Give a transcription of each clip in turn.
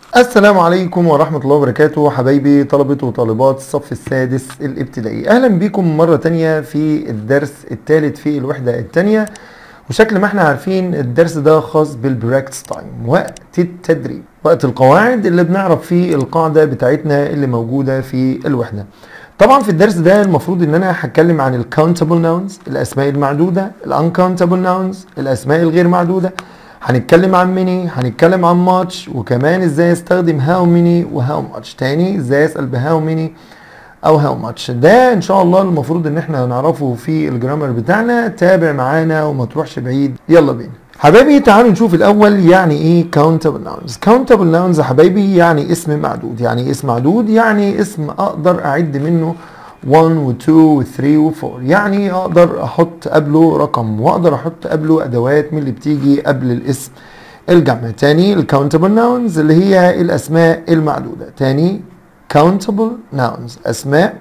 السلام عليكم ورحمة الله وبركاته حبايبي طلبة وطالبات الصف السادس الابتدائي أهلا بكم مرة تانية في الدرس الثالث في الوحدة الثانية وشكل ما احنا عارفين الدرس ده خاص بالبراكتس تايم وقت التدريب وقت القواعد اللي بنعرف فيه القاعدة بتاعتنا اللي موجودة في الوحدة طبعا في الدرس ده المفروض ان انا هتكلم عن الكاونتابل ناونز الاسماء المعدودة الانكاونتابل ناونز الاسماء الغير معدودة هنتكلم عن ميني هنتكلم عن ماتش وكمان ازاي استخدم هاو ميني وهاو ماتش تاني ازاي اسال بهاو ميني او هاو ماتش ده ان شاء الله المفروض ان احنا نعرفه في الجرامر بتاعنا تابع معانا وما تروحش بعيد يلا بينا حبايبي تعالوا نشوف الاول يعني ايه countable nouns countable nouns يا حبايبي يعني اسم معدود يعني إيه اسم معدود يعني اسم اقدر اعد منه 1 و 2 و 3 و 4 يعني اقدر احط قبله رقم واقدر احط قبله ادوات من اللي بتيجي قبل الاسم الجمع تاني الكاونتبل ناونز اللي هي الاسماء المعدوده تاني countable nouns اسماء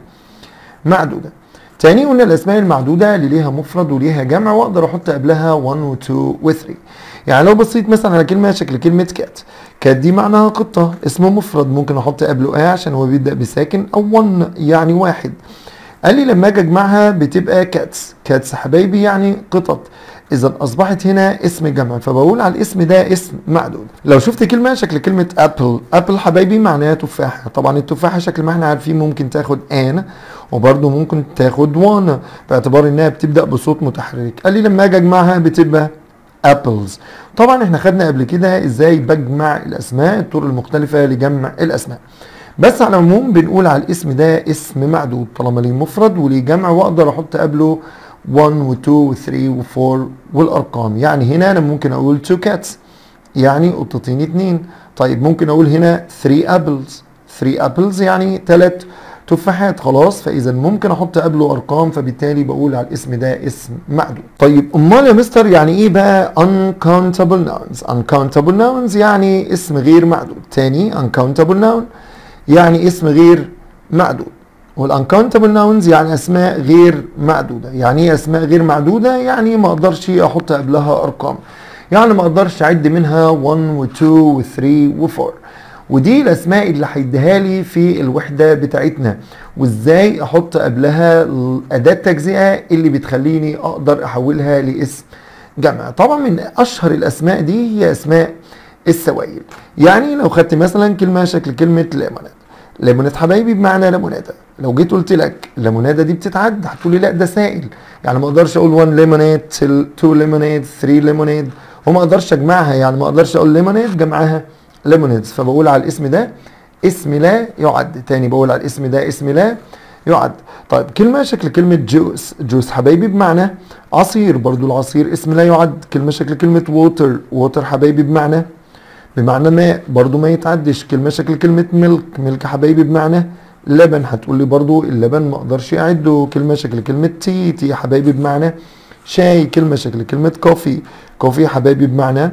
معدوده تاني قلنا الاسماء المعدوده اللي ليها مفرد وليها جمع واقدر احط قبلها 1 و 2 و 3 يعني لو بصيت مثلا على كلمه شكل كلمه كات كات دي معناها قطه اسم مفرد ممكن احط قبله اه عشان هو بيبدا بساكن او 1 يعني واحد قال لي لما اجي اجمعها بتبقى كاتس كاتس حبايبي يعني قطط اذا اصبحت هنا اسم جمع فبقول على الاسم ده اسم معدود لو شفت كلمه شكل كلمه ابل ابل حبايبي معناها تفاحه طبعا التفاحه شكل ما احنا عارفين ممكن تاخد ان وبرده ممكن تاخد وان باعتبار انها بتبدا بصوت متحرك قال لي لما اجي اجمعها بتبقى ابلز طبعا احنا خدنا قبل كده ازاي بجمع الاسماء الطرق المختلفه لجمع الاسماء بس على العموم بنقول على الاسم ده اسم معدود طالما ليه مفرد وليه جمع واقدر احط قبله 1 و 2 و 3 و 4 والارقام يعني هنا انا ممكن اقول 2 cats يعني قطتين اتنين طيب ممكن اقول هنا 3 apples 3 apples يعني 3 تفاحات خلاص فاذا ممكن احط قبله ارقام فبالتالي بقول على الاسم ده اسم معدود طيب امال يا مستر يعني ايه بقى uncountable nouns uncountable nouns يعني اسم غير معدود تاني uncountable noun يعني اسم غير معدود والانكاونتبل ناونز يعني اسماء غير معدوده يعني ايه اسماء غير معدوده يعني ما اقدرش احط قبلها ارقام يعني ما اقدرش اعد منها 1 و2 و3 و4 ودي الاسماء اللي هيديها لي في الوحده بتاعتنا وازاي احط قبلها اداه تجزئه اللي بتخليني اقدر احولها لاسم جمع طبعا من اشهر الاسماء دي هي اسماء السوائل يعني لو خدت مثلا كلمه شكل كلمه ليموناد ليموناد حبايبي بمعنى ليموناده لو جيت قلت لك الليموناده دي بتتعد هتقول لي لا ده سائل يعني ما اقدرش اقول 1 ليموناد 2 ليموناد 3 ليموناد وما اقدرش اجمعها يعني ما اقدرش اقول ليموناد جمعها ليمونادز فبقول على الاسم ده اسم لا يعد تاني بقول على الاسم ده اسم لا يعد طيب كلمة شكل كلمة جوس جوس حبايبي بمعنى عصير برضو العصير اسم لا يعد كلمة شكل كلمة ووتر ووتر حبايبي بمعنى بمعنى ماء برضو ما يتعدش كلمة شكل كلمة ملك ملك حبايبي بمعنى لبن هتقول لي برضو اللبن ما اقدرش اعده كلمة شكل كلمة تي تي حبايبي بمعنى شاي كلمة شكل كلمة كوفي كوفي حبايبي بمعنى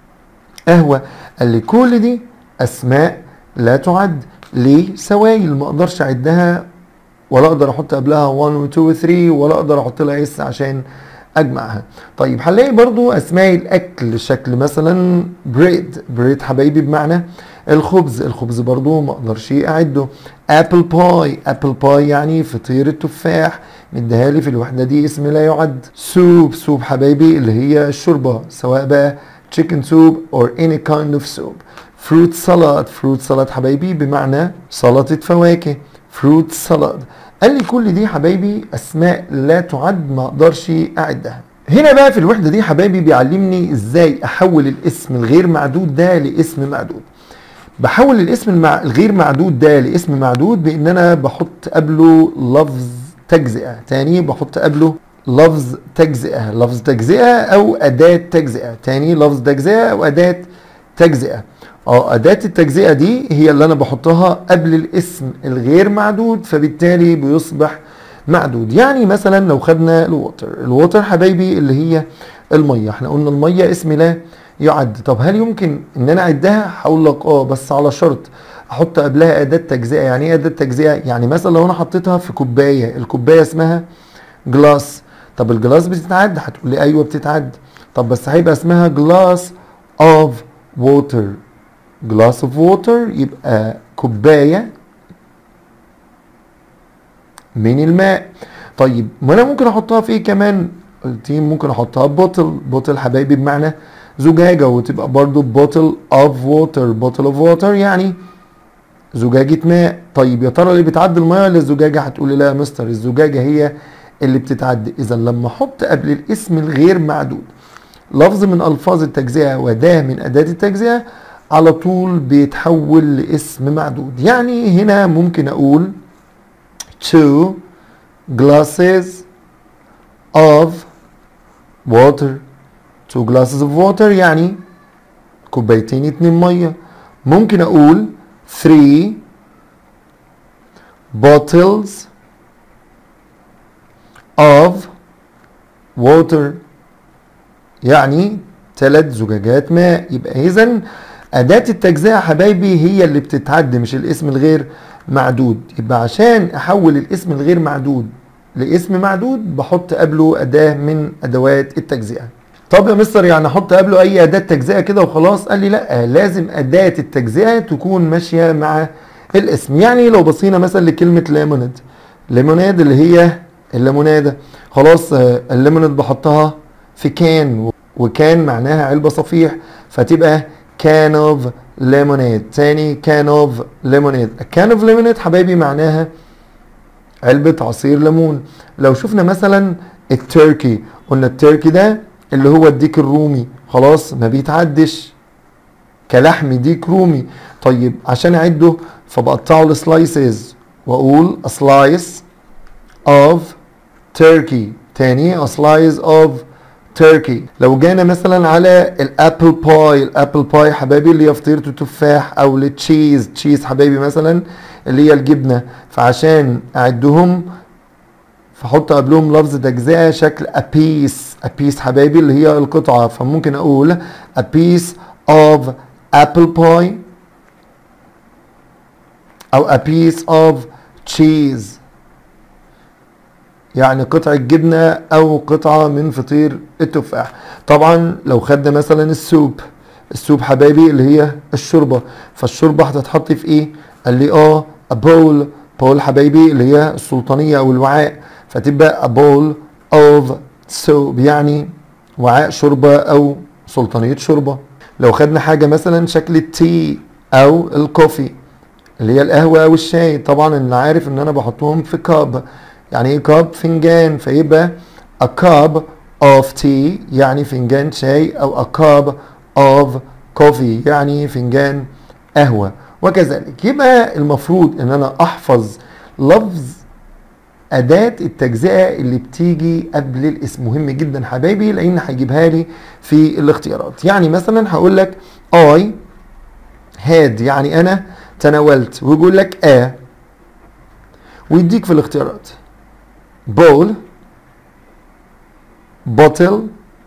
قهوة قال لي كل دي اسماء لا تعد ليه سوائل ما اقدرش اعدها ولا اقدر احط قبلها 1 و 2 و 3 ولا اقدر احط لها اس عشان اجمعها طيب هنلاقي برضو اسماء الاكل شكل مثلا بريد بريد حبايبي بمعنى الخبز الخبز برضو ما اقدرش اعده ابل باي ابل باي يعني فطير التفاح مديها لي في الوحده دي اسم لا يعد سوب سوب حبايبي اللي هي الشوربه سواء بقى chicken soup or any kind of soup fruit salad fruit salad حبايبي بمعنى سلطه فواكه fruit salad قال لي كل دي حبايبي اسماء لا تعد ما اقدرش اعدها هنا بقى في الوحده دي حبايبي بيعلمني ازاي احول الاسم الغير معدود ده لاسم معدود بحول الاسم المع... الغير معدود ده لاسم معدود بان انا بحط قبله لفظ تجزئه تاني بحط قبله لفظ تجزئه لفظ تجزئه او اداه تجزئه تاني لفظ تجزئه او اداه تجزئه اه اداه التجزئه دي هي اللي انا بحطها قبل الاسم الغير معدود فبالتالي بيصبح معدود يعني مثلا لو خدنا الووتر الووتر حبايبي اللي هي الميه احنا قلنا الميه اسم لا يعد طب هل يمكن ان انا اعدها هقول لك اه بس على شرط احط قبلها اداه تجزئه يعني ايه اداه تجزئه يعني مثلا لو انا حطيتها في كوبايه الكوبايه اسمها جلاس طب الجلاس بتتعد هتقول لي ايوه بتتعد طب بس هيبقى اسمها جلاس اوف ووتر glass of water يبقى كوباية من الماء طيب ما انا ممكن احطها في ايه كمان قلت ممكن احطها بوتل بوتل حبايبي بمعنى زجاجة وتبقى برضو بوتل اوف ووتر بوتل اوف ووتر يعني زجاجة ماء طيب يا ترى اللي بتعدي المية ولا الزجاجة هتقولي لا يا مستر الزجاجة هي اللي بتتعدي اذا لما احط قبل الاسم الغير معدود لفظ من الفاظ التجزئة واداة من اداة التجزئة على طول بيتحول لاسم معدود يعني هنا ممكن اقول two glasses of water two glasses of water يعني كوبايتين اتنين ميه ممكن اقول three bottles of water يعني ثلاث زجاجات ماء يبقى اذا اداة التجزئة حبايبي هي اللي بتتعد مش الاسم الغير معدود يبقى عشان احول الاسم الغير معدود لاسم معدود بحط قبله اداة من ادوات التجزئة طب يا مستر يعني احط قبله اي اداة تجزئة كده وخلاص قال لي لا لازم اداة التجزئة تكون ماشية مع الاسم يعني لو بصينا مثلا لكلمة ليموناد ليموناد اللي هي الليمونادة خلاص الليموناد بحطها في كان وكان معناها علبة صفيح فتبقى كان اوف ليموناد تاني كان اوف ليموناد كان اوف ليموناد حبايبي معناها علبة عصير ليمون لو شفنا مثلا التركي قلنا التركي ده اللي هو الديك الرومي خلاص ما بيتعدش كلحم ديك رومي طيب عشان اعده فبقطعه لسلايسز واقول a slice of turkey تاني a slice of تركي لو جانا مثلا على الابل باي الابل باي حبايبي اللي هي فطيره التفاح او التشيز تشيز حبايبي مثلا اللي هي الجبنه فعشان اعدهم فاحط قبلهم لفظ تجزئه شكل a piece a piece حبايبي اللي هي القطعه فممكن اقول a piece of apple pie او a piece of cheese يعني قطعة جبنة أو قطعة من فطير التفاح طبعا لو خدنا مثلا السوب السوب حبايبي اللي هي الشوربة فالشوربة هتتحط في ايه قال لي اه a bowl bowl حبايبي اللي هي السلطانية أو الوعاء فتبقى a bowl of soup يعني وعاء شوربة أو سلطانية شوربة لو خدنا حاجة مثلا شكل التي أو الكوفي اللي هي القهوة أو الشاي طبعا أنا عارف إن أنا بحطهم في كاب يعني ايه كاب فنجان فيبقى a cup of tea يعني فنجان شاي او a cup of coffee يعني فنجان قهوة وكذلك يبقى المفروض ان انا احفظ لفظ أداة التجزئة اللي بتيجي قبل الاسم مهم جدا حبايبي لأن هيجيبها لي في الاختيارات يعني مثلا هقول لك I had يعني أنا تناولت ويقول لك a ويديك في الاختيارات bowl bottle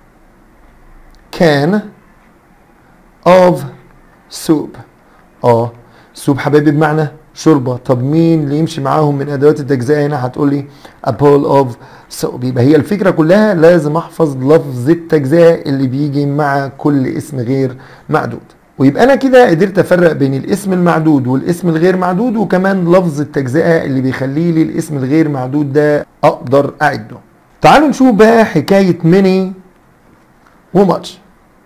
can of soup اه سوب حبايبي بمعنى شوربه طب مين اللي يمشي معاهم من ادوات التجزئه هنا هتقول لي a bowl of soup يبقى هي الفكره كلها لازم احفظ لفظ التجزئه اللي بيجي مع كل اسم غير معدود ويبقى انا كده قدرت افرق بين الاسم المعدود والاسم الغير معدود وكمان لفظ التجزئه اللي بيخلي لي الاسم الغير معدود ده اقدر اعده تعالوا نشوف بقى حكايه ميني وماتش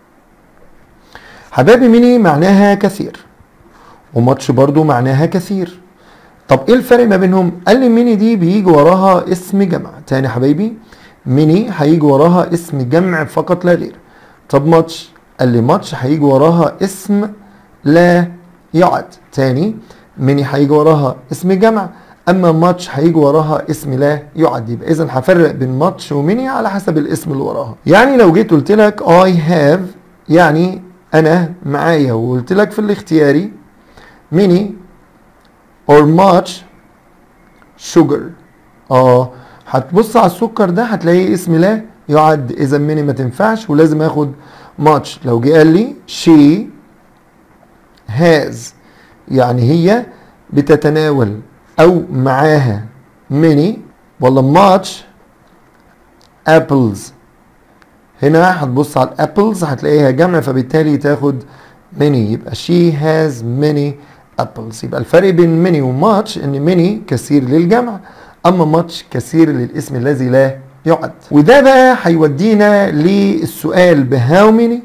حبايبي ميني معناها كثير وماتش برضو معناها كثير طب ايه الفرق ما بينهم قال لي ميني دي بيجي وراها اسم جمع تاني حبايبي ميني هيجي وراها اسم جمع فقط لا غير طب ماتش قال لي ماتش هيجي وراها اسم لا يعد تاني ميني هيجي وراها اسم جمع اما ماتش هيجي وراها اسم لا يعد يبقى اذا هفرق بين ماتش وميني على حسب الاسم اللي وراها يعني لو جيت قلت لك I have يعني انا معايا وقلت لك في الاختياري ميني or much sugar اه هتبص على السكر ده هتلاقيه اسم لا يعد اذا ميني ما تنفعش ولازم اخد much لو جه قال لي she has يعني هي بتتناول او معاها many ولا much apples هنا هتبص على الابلز هتلاقيها جمع فبالتالي تاخد many يبقى she has many apples يبقى الفرق بين many و much ان many كثير للجمع اما much كثير للاسم الذي لا يعد وده بقى هيودينا للسؤال ب how many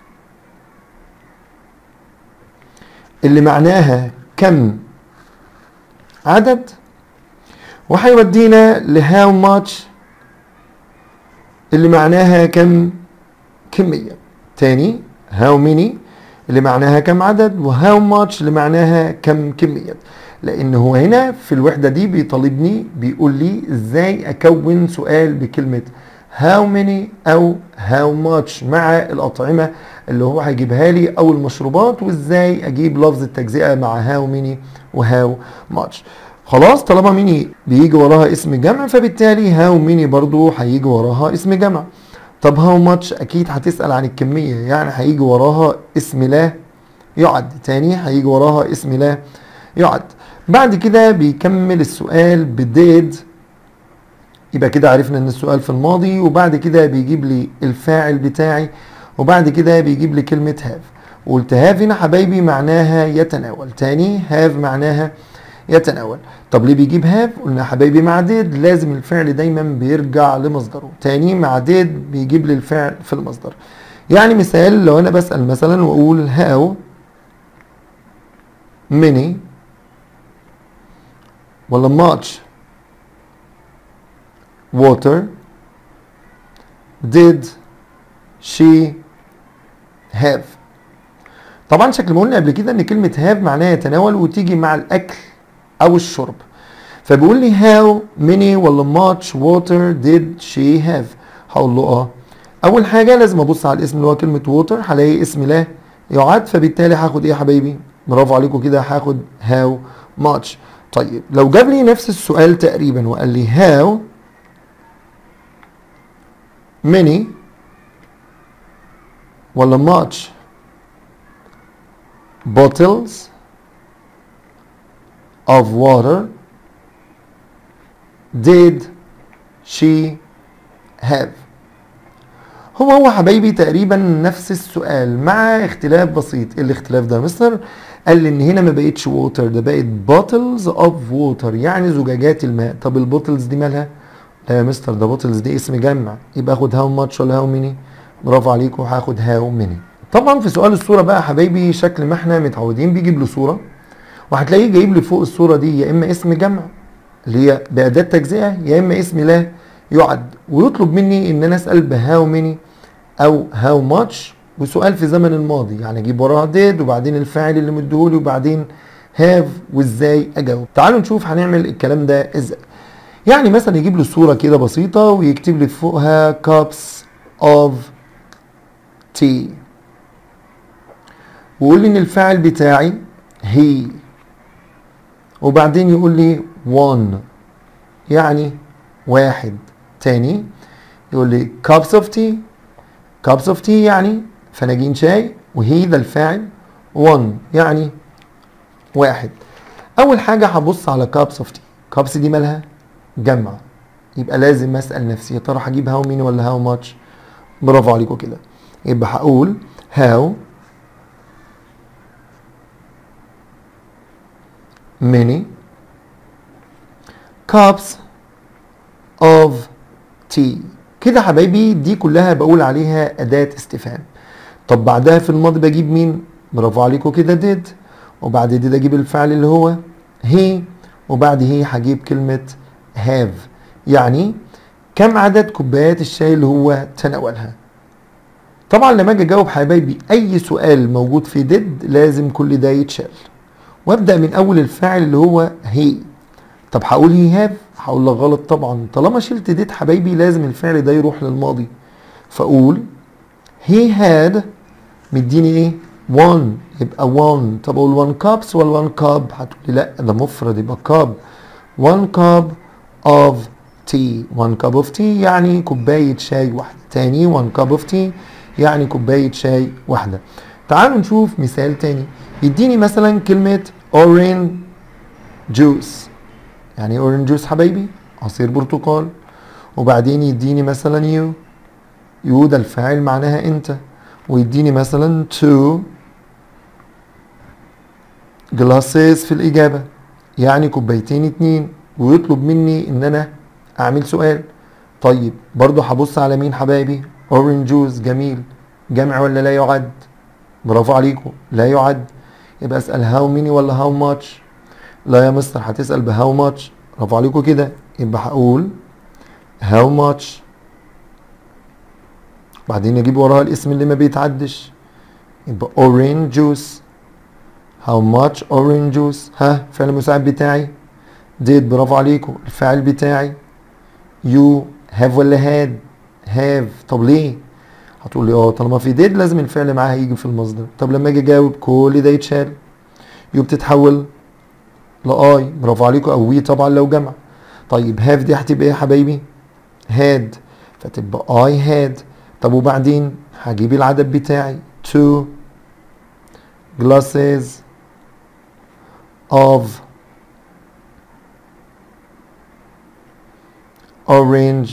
اللي معناها كم عدد وهيودينا ل how much اللي معناها كم كمية تاني how many اللي معناها كم عدد و how much اللي معناها كم كمية لان هو هنا في الوحدة دي بيطالبني بيقول لي ازاي اكون سؤال بكلمة how many او how much مع الاطعمة اللي هو هيجيبها لي او المشروبات وازاي اجيب لفظ التجزئة مع how many و how much خلاص طالما ميني بيجي وراها اسم جمع فبالتالي هاو ميني برضو هيجي وراها اسم جمع طب هاو ماتش اكيد هتسأل عن الكمية يعني هيجي وراها اسم لا يعد تاني هيجي وراها اسم لا يعد بعد كده بيكمل السؤال بديد يبقى كده عرفنا ان السؤال في الماضي وبعد كده بيجيب لي الفاعل بتاعي وبعد كده بيجيب لي كلمة هاف وقلت هاف هنا حبايبي معناها يتناول تاني هاف معناها يتناول طب ليه بيجيب هاف قلنا حبايبي مع ديد لازم الفعل دايما بيرجع لمصدره تاني مع ديد بيجيب لي الفعل في المصدر يعني مثال لو انا بسأل مثلا واقول هاو many ولا much water did she have طبعا شكل ما قلنا قبل كده ان كلمة have معناها يتناول وتيجي مع الاكل او الشرب فبيقول لي how many ولا much water did she have هقول له اه اول حاجة لازم ابص على الاسم اللي هو كلمة water هلاقي اسم لا يعد فبالتالي هاخد ايه يا حبايبي برافو عليكم كده هاخد how much طيب لو جاب لي نفس السؤال تقريبا وقال لي how many ولا much bottles of water did she have هو هو حبايبي تقريبا نفس السؤال مع اختلاف بسيط ايه الاختلاف ده يا مستر قال لي ان هنا ما بقتش ووتر ده بقت bottles of water يعني زجاجات الماء طب البوتلز دي مالها لا يا مستر ده بوتلز دي اسم جمع يبقى اخد هاو ماتش ولا هاو ميني برافو عليكم هاخد هاو ميني طبعا في سؤال الصوره بقى يا حبايبي شكل ما احنا متعودين بيجيب لي صوره وهتلاقيه جايب لي فوق الصوره دي يا اما اسم جمع اللي هي باداه تجزئه يا اما اسم لا يعد ويطلب مني ان انا اسال بهاو ميني او هاو ماتش وسؤال في زمن الماضي يعني اجيب وراها ديد وبعدين الفاعل اللي مديهولي وبعدين هاف وازاي اجاوب تعالوا نشوف هنعمل الكلام ده ازاي يعني مثلا يجيب لي صوره كده بسيطه ويكتب لي فوقها cups of tea ويقول لي ان الفاعل بتاعي هي وبعدين يقول لي one يعني واحد تاني يقول لي cups of tea cups of tea يعني فناجين شاي وهي ده الفاعل one يعني واحد اول حاجه هبص على cups of tea cups دي مالها جمع يبقى لازم اسال نفسي يا ترى هجيب هاو مين ولا هاو ماتش برافو عليكم كده يبقى هقول هاو many cups of tea كده حبايبي دي كلها بقول عليها أداة استفهام طب بعدها في الماضي بجيب مين برافو عليكم كده did وبعد did اجيب الفعل اللي هو he وبعد he هجيب كلمة have يعني كم عدد كوبايات الشاي اللي هو تناولها طبعا لما اجي اجاوب حبايبي اي سؤال موجود في did لازم كل ده يتشال وابدا من اول الفاعل اللي هو هي طب هقول هي هاف هقول لك غلط طبعا طالما شلت ديت حبايبي لازم الفعل ده يروح للماضي فاقول he had مديني ايه 1 يبقى 1 طب اقول 1 cups ولا 1 cup هتقول لي لا ده مفرد يبقى cup 1 cup of tea 1 cup of tea يعني كوباية شاي واحدة تاني 1 cup of tea يعني كوباية شاي واحدة تعالوا نشوف مثال تاني يديني مثلا كلمة orange juice يعني اورنج جوس حبايبي عصير برتقال وبعدين يديني مثلا يو يو ده الفاعل معناها انت ويديني مثلا تو glasses في الإجابة يعني كوبايتين اتنين ويطلب مني إن أنا أعمل سؤال طيب برضو هبص على مين حبايبي orange juice جميل جمع ولا لا يعد برافو عليكم لا يعد يبقى اسأل how many ولا how much لا يا مستر هتسأل ب how much برافو عليكم كده يبقى هقول how much بعدين اجيب وراها الاسم اللي ما بيتعدش يبقى orange juice how much orange juice ها فعل المساعد بتاعي did برافو عليكم الفاعل بتاعي you have ولا had have طب ليه هتقول لي اه طالما في did لازم الفعل معاها يجي في المصدر طب لما اجي اجاوب كل ده يتشال يو بتتحول لاي برافو عليكم او وي طبعا لو جمع طيب have دي هتبقى ايه يا حبايبي had فتبقى I had طب وبعدين هجيب العدد بتاعي two glasses of orange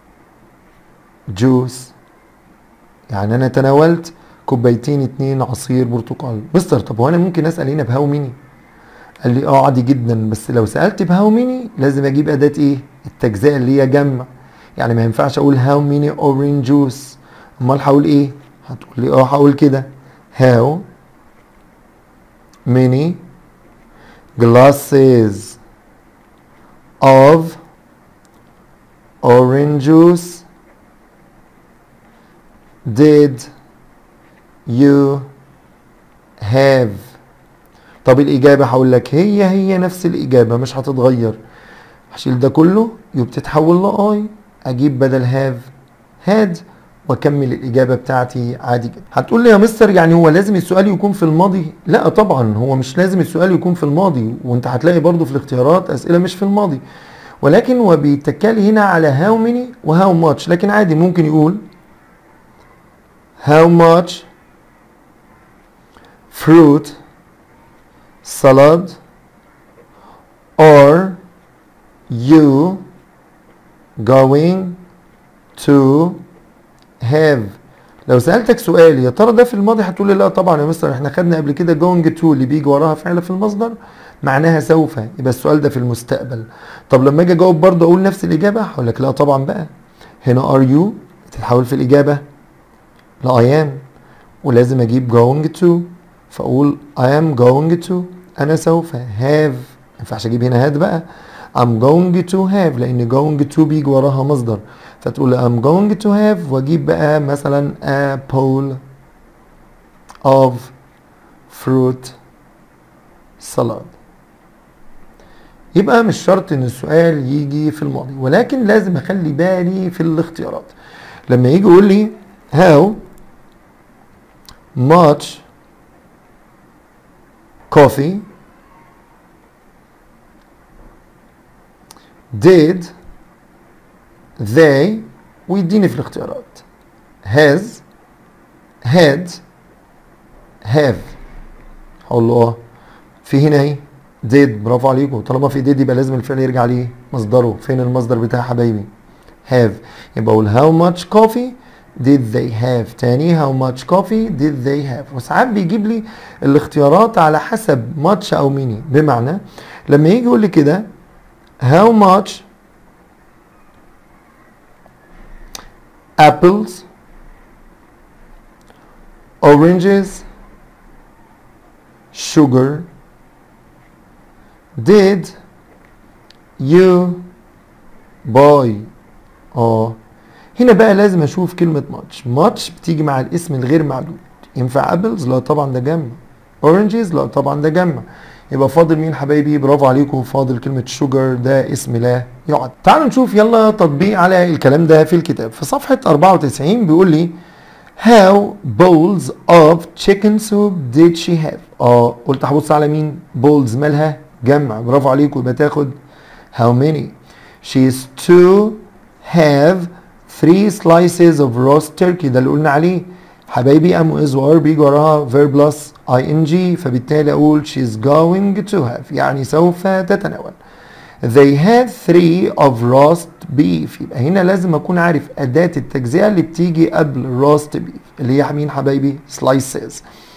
juice يعني انا تناولت كوبايتين اتنين عصير برتقال مستر طب هو انا ممكن اسال هنا بهاو ميني قال لي اه عادي جدا بس لو سالت بهاو ميني لازم اجيب اداه ايه التجزئه اللي هي جمع يعني ما ينفعش اقول هاو ميني اورنج جوس امال هقول ايه هتقول لي اه هقول كده هاو many glasses of orange juice did you have طب الإجابة هقول لك هي هي نفس الإجابة مش هتتغير هشيل ده كله يبقى بتتحول لآي أجيب بدل have had واكمل الاجابه بتاعتي عادي جدا هتقول لي يا مستر يعني هو لازم السؤال يكون في الماضي لا طبعا هو مش لازم السؤال يكون في الماضي وانت هتلاقي برضو في الاختيارات اسئله مش في الماضي ولكن هو بيتكالي هنا على هاو ماني وهاو ماتش لكن عادي ممكن يقول how much fruit salad are you going to have لو سألتك سؤال يا ترى ده في الماضي هتقول لي لا طبعا يا مستر احنا خدنا قبل كده going to اللي بيجي وراها فعل في المصدر معناها سوف يبقى السؤال ده في المستقبل طب لما اجي اجاوب برضه اقول نفس الاجابه هقول لك لا طبعا بقى هنا are you تتحول في الاجابه لا I am ولازم اجيب going to فاقول I am going to انا سوف have ما ينفعش اجيب هنا had بقى I'm going to have لان going to بيجي وراها مصدر فتقول I'm going to have واجيب بقى مثلا a bowl of fruit salad يبقى مش شرط ان السؤال يجي في الماضي ولكن لازم اخلي بالي في الاختيارات لما يجي يقول لي how much coffee did they ويديني في الاختيارات has had have هقول له اه في هنا ايه did برافو عليكم طالما في did يبقى لازم الفعل يرجع ليه مصدره فين المصدر بتاع حبايبي have يبقى اقول how much coffee did they have تاني how much coffee did they have وساعات بيجيب لي الاختيارات على حسب much او many بمعنى لما يجي يقول لي كده how much apples oranges sugar did you buy اه هنا بقى لازم اشوف كلمة ماتش ماتش بتيجي مع الاسم الغير معدود ينفع ابلز لا طبعا ده جمع اورنجز لا طبعا ده جمع يبقى فاضل مين حبايبي برافو عليكم فاضل كلمة شوجر ده اسم لا يعد تعالوا نشوف يلا تطبيق على الكلام ده في الكتاب في صفحة 94 بيقول لي How bowls of chicken soup did she have؟ اه قلت هبص على مين؟ bowls مالها؟ جمع برافو عليكم يبقى تاخد how many؟ She is to have three slices of roast turkey ده اللي قلنا عليه حبايبي ام از وار بيجي وراها verb plus ing فبالتالي اقول she's going to have يعني سوف تتناول they had three of roast beef يبقى هنا لازم اكون عارف اداة التجزئة اللي بتيجي قبل roast beef اللي هي مين حبايبي slices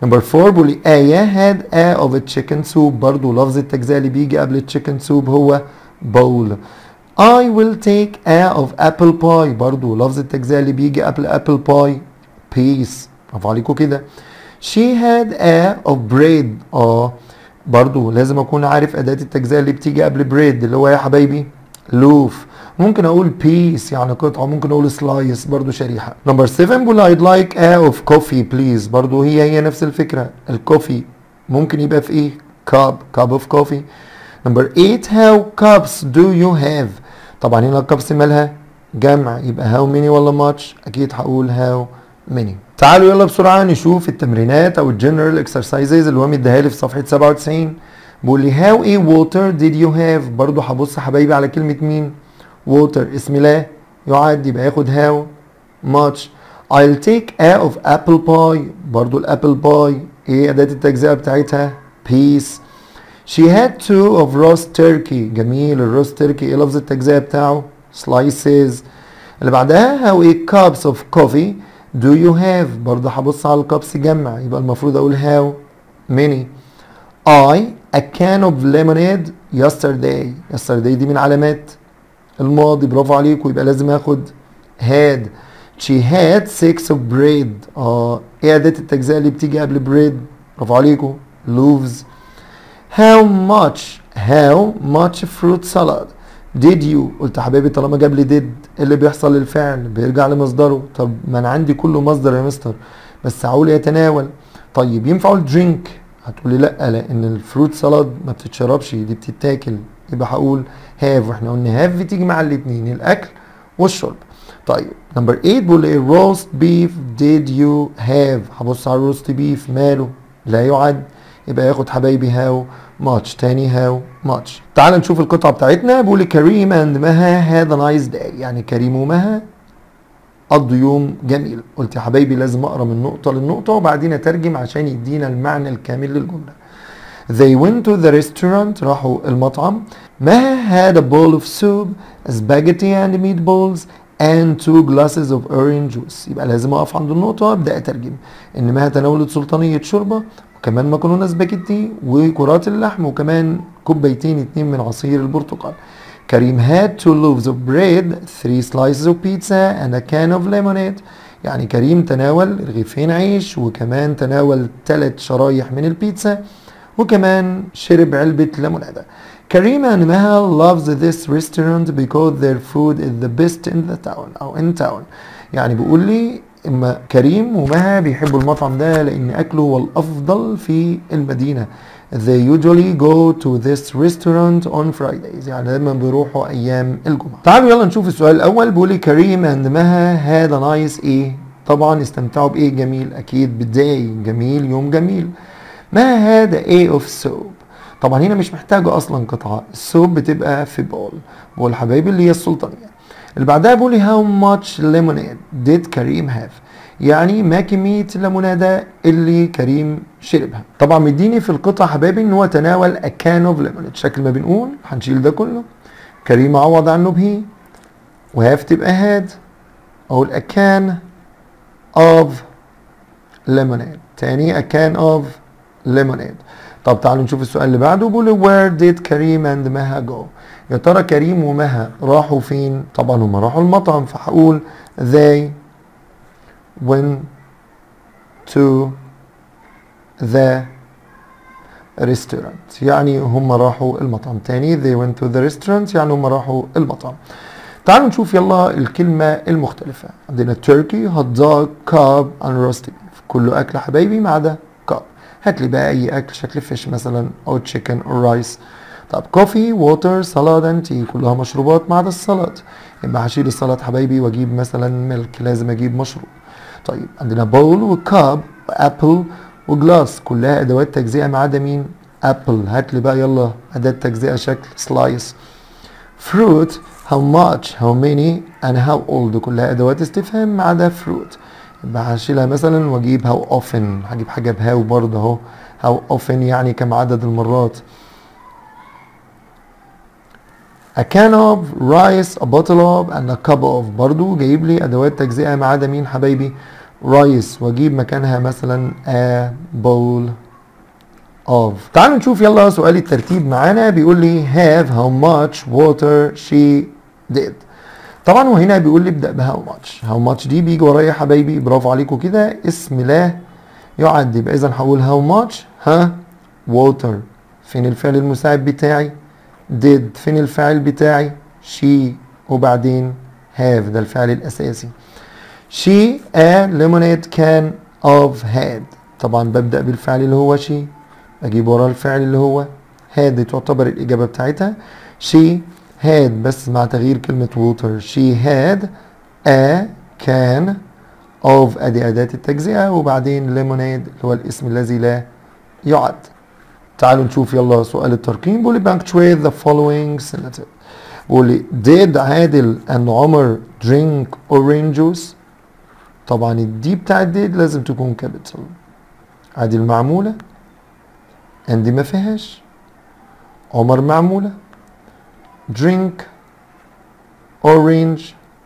نمبر 4 بيقول لي آية had a of a chicken soup برضو لفظ التجزئة اللي بيجي قبل chicken soup هو bowl I will take a of apple pie برضو لفظ التجزئة اللي بيجي قبل apple pie piece برافو عليكم كده she had a of bread اه برضو لازم اكون عارف اداة التجزئة اللي بتيجي قبل bread اللي هو يا حبايبي لوف ممكن اقول بيس يعني قطعة ممكن اقول سلايس برضو شريحة نمبر 7 بقول I'd like a of coffee please برضو هي هي نفس الفكرة الكوفي ممكن يبقى في ايه cup cup of coffee نمبر 8 how cups do you have طبعا هنا الكابس مالها جمع يبقى how many ولا much اكيد هقول how many تعالوا يلا بسرعة نشوف التمرينات او الجنرال اكسرسايزز اللي هو مديها لي في صفحة 97 بيقول لي how a water did you have برضو هبص حبايبي على كلمة مين water اسم لا يعد يبقى ياخد how much I'll take a of apple pie برضو الابل باي ايه اداة التجزئة بتاعتها piece She had two of roast turkey جميل الروست تركي ايه لفظ التجزئة بتاعه slices اللي بعدها how a cups of coffee do you have برضه هبص على الكابس جمع يبقى المفروض اقول how many I a can of lemonade yesterday yesterday دي من علامات الماضي برافو عليكم يبقى لازم اخد had she had six of bread اه ايه اداة التجزئة اللي بتيجي قبل bread برافو عليكم loaves how much how much fruit salad did you قلت يا حبايبي طالما جاب لي did إيه اللي بيحصل للفعل بيرجع لمصدره طب ما انا عندي كله مصدر يا مستر بس هقول يتناول طيب ينفع اقول drink هتقولي لا لان الفروت سالاد ما بتتشربش دي بتتاكل يبقى هقول have واحنا قلنا have بتيجي مع الاثنين الاكل والشرب طيب نمبر 8 بيقول ايه roast beef did you have هبص على الروست بيف ماله لا يعد يبقى ياخد حبايبي هاو ماتش تاني هاو ماتش تعال نشوف القطعة بتاعتنا بيقول لي كريم اند مها had a nice day يعني كريم ومها قضوا يوم جميل قلت يا حبايبي لازم اقرا من نقطة للنقطة وبعدين اترجم عشان يدينا المعنى الكامل للجملة They went to the restaurant راحوا المطعم مها had a bowl of soup spaghetti and meatballs and two glasses of orange juice يبقى لازم اقف عند النقطة ابدا اترجم ان مها تناولت سلطانية شوربة وكمان مكرونة سباجيتي وكرات اللحم وكمان كوبايتين اتنين من عصير البرتقال كريم had two loaves of bread three slices of pizza and a can of lemonade يعني كريم تناول رغيفين عيش وكمان تناول ثلاث شرايح من البيتزا وكمان شرب علبة ليمونادة كريم and Maha loves this restaurant because their food is the best in the town أو in town يعني بيقول لي اما كريم ومها بيحبوا المطعم ده لان اكله هو الافضل في المدينه they usually go to this restaurant on Fridays يعني دايما بيروحوا ايام الجمعه تعالوا يلا نشوف السؤال الاول بيقول لي كريم and مها had a nice ايه طبعا استمتعوا بايه جميل اكيد بالداي جميل يوم جميل مها had a of soup طبعا هنا مش محتاجه اصلا قطعه السوب بتبقى في بول بول حبايبي اللي هي السلطانيه اللي بعدها بيقول لي how much lemonade did كريم have يعني ما كمية الليمونادة اللي كريم شربها طبعا مديني في القطعة حبايبي ان هو تناول a can of lemonade شكل ما بنقول هنشيل ده كله كريم عوض عنه به وهاف تبقى had اقول a can of lemonade تاني a can of lemonade طب تعالوا نشوف السؤال اللي بعده بيقول where did كريم and مها go يا ترى كريم ومها راحوا فين طبعا هما راحوا المطعم فهقول they went to the restaurant يعني هم راحوا المطعم تاني they went to the restaurant يعني هم راحوا المطعم تعالوا نشوف يلا الكلمة المختلفة عندنا turkey hot dog cob and roast beef كله أكل حبايبي ما عدا cob هات لي بقى أي أكل شكل فيش مثلا أو chicken أو رايس طب كوفي ووتر سلاد اند تي كلها مشروبات ما عدا السلطه يبقى هشيل السلطه حبايبي واجيب مثلا ميلك لازم اجيب مشروب طيب عندنا بول وكاب وابل وجلاس كلها ادوات تجزئه ما عدا مين ابل هات لي بقى يلا اداه تجزئه شكل سلايس فروت how much how many and how old كلها ادوات استفهام ما عدا فروت يبقى هشيلها مثلا واجيب how often هجيب حاجه بهاو برضه اهو how often يعني كم عدد المرات a can of rice a bottle of and a cup of برضو جايب لي ادوات تجزئه ما عدا مين حبايبي rice واجيب مكانها مثلا a bowl of تعالوا نشوف يلا سؤال الترتيب معانا بيقول لي have how much water she did طبعا وهنا بيقول لي ابدا بهاو ماتش هاو ماتش دي بيجي ورايا يا حبايبي برافو عليكم كده اسم لا يعد يبقى اذا هقول هاو ماتش ها ووتر فين الفعل المساعد بتاعي did فين الفاعل بتاعي she وبعدين have ده الفعل الاساسي she a lemonade can of had طبعا ببدا بالفعل اللي هو she اجيب وراه الفعل اللي هو had دي تعتبر الاجابه بتاعتها she had بس مع تغيير كلمة water she had a can of ادي اداة التجزئة وبعدين lemonade اللي هو الاسم الذي لا يعد تعالوا نشوف يلا سؤال الترقيم بيقول لي punctuate the following sentence بيقول لي did عادل and عمر drink orange juice طبعا الدي بتاعت did لازم تكون capital عادل معمولة and دي ما فيهاش عمر معمولة drink orange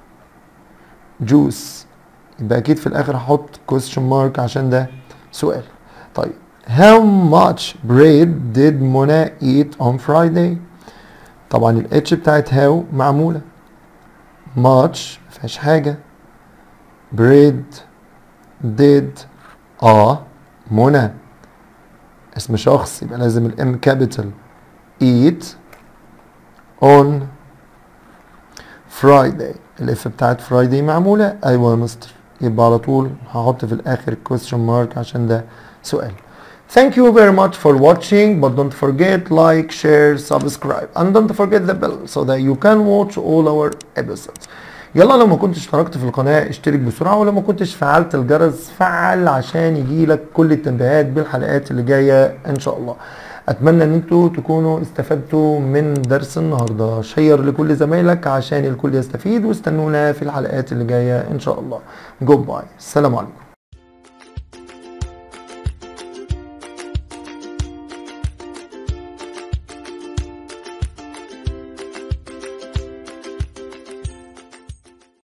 juice يبقى اكيد في الاخر هحط question mark عشان ده سؤال طيب how much bread did Mona eat on Friday طبعا الاتش بتاعت how معمولة much مفيهاش حاجة bread did اه منى اسم شخص يبقى لازم الام كابيتال eat on Friday الاف بتاعت Friday معمولة ايوه يا مستر يبقى على طول هحط في الاخر question mark عشان ده سؤال Thank you very much for watching but don't forget like, share, subscribe and don't forget the bell so that you can watch all our episodes يلا لو ما كنتش اشتركت في القناة اشترك بسرعة ولو ما كنتش فعلت الجرس فعل عشان يجيلك كل التنبيهات بالحلقات اللي جاية ان شاء الله اتمنى ان انتوا تكونوا استفدتوا من درس النهارده شير لكل زمايلك عشان الكل يستفيد واستنونا في الحلقات اللي جايه ان شاء الله جود باي السلام عليكم